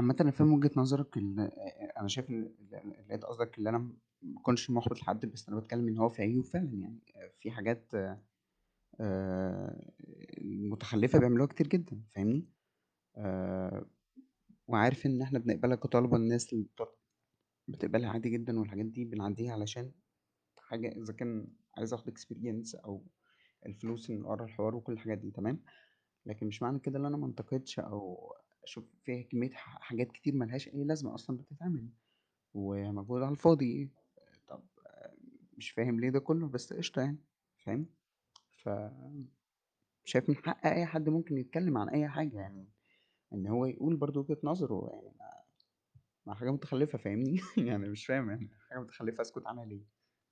عامةً أنا فاهم وجهة نظرك ال آآ أنا شايف إن ال اللي أنت قصدك اللي أنا م ما أكونش مُحبِط لحد، بس أنا باتكلّم إن هو في عيوب فعلًا يعني في حاجات آآ المُتخلِّفة بيعملوها كتير جدًا فاهمني؟ آآ وعارف إن إحنا بنقبلها كطلبة الناس اللي بت بتقبلها عادي جدًا والحاجات دي بنعدّيها علشان حاجة إذا كان عايز آخُد experience أو الفلوس من ورا الحوار وكل الحاجات دي تمام، لكن مش معنى كده إن أنا ما انتقدش أو أشوف فيها كمية ح حاجات كتير ما لهاش أي لازمة أصلًا بتتعمل ومجهود على الفاضي، طَب مش فاهم ليه ده كُلّه، بس قشطة يعني فاهم؟ ف شايف من حق أي حد ممكن يتكلّم عن أي حاجة يعني إن هو يقول برضه وجهة نظره يعني ما ما حاجة مُتخلِّفة فاهمني؟ يعني مش فاهم يعني حاجة مُتخلِّفة أسكُت عنها ليه؟